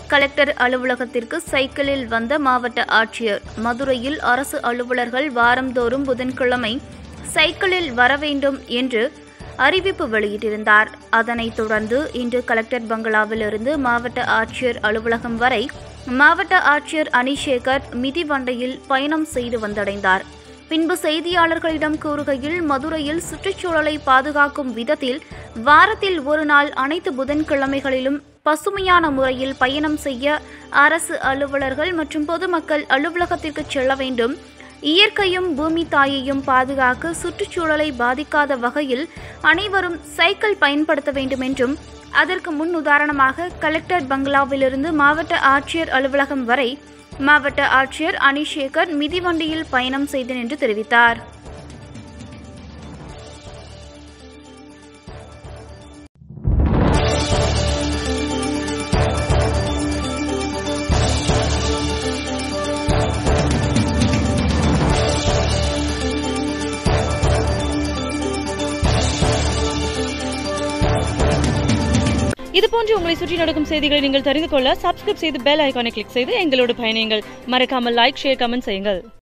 collector அலுவலகத்திற்கு சைக்கிளில் வந்த மாவட்ட ஆட்சியர் மதுரையில் அரசு அலுவலர்கள் வாரந்தோறும் புதன்கிழமை சைக்கிளில் வர வேண்டும் என்று அறிவிப்பு வெளியிட்டிருந்தார் அதனைத் தொடர்ந்து இன்று கலெக்டர் பங்களாவிலிருந்து மாவட்ட ஆட்சியர் அலுவலகம் வரை மாவட்ட ஆட்சியர் அனிஷேகர் மிதிவண்டியில் பயணம் செய்து வந்தடைந்தார் பின்பு செய்தியாளர்களிடம் கூறுகையில் மதுரையில் சுற்றுச்சூழலை பாதுகாக்கும் விதத்தில் வாரத்தில் ஒரு நாள் அனைத்து புதன்கிழமைகளிலும் பசுமையான முறையில் பயணம் செய்ய அரசு அலுவலர்கள் மற்றும் பொதுமக்கள் அலுவலகத்திற்கு செல்ல வேண்டும் இயற்கையும் பூமி தாயையும் பாதுகாக்க சுற்றுச்சூழலை பாதிக்காத வகையில் அனைவரும் சைக்கிள் பயன்படுத்த வேண்டும் என்றும் அதற்கு முன் உதாரணமாக கலெக்டர் பங்களாவிலிருந்து மாவட்ட ஆட்சியர் அலுவலகம் வரை மாவட்ட ஆட்சியர் அனிஷேகர் மிதிவண்டியில் பயணம் செய்தேன் என்று தெரிவித்தார் இது போன்று உங்களை சுற்றி நடக்கும் செய்திகளை நீங்கள் தெரிந்து கொள்ள சப்ஸ்கிரைப் செய்து பெல் ஐகானை கிளிக் செய்து எங்களோடு பயணியுங்கள் மறக்காமல் லைக் ஷேர் கமெண்ட் செய்யுங்கள்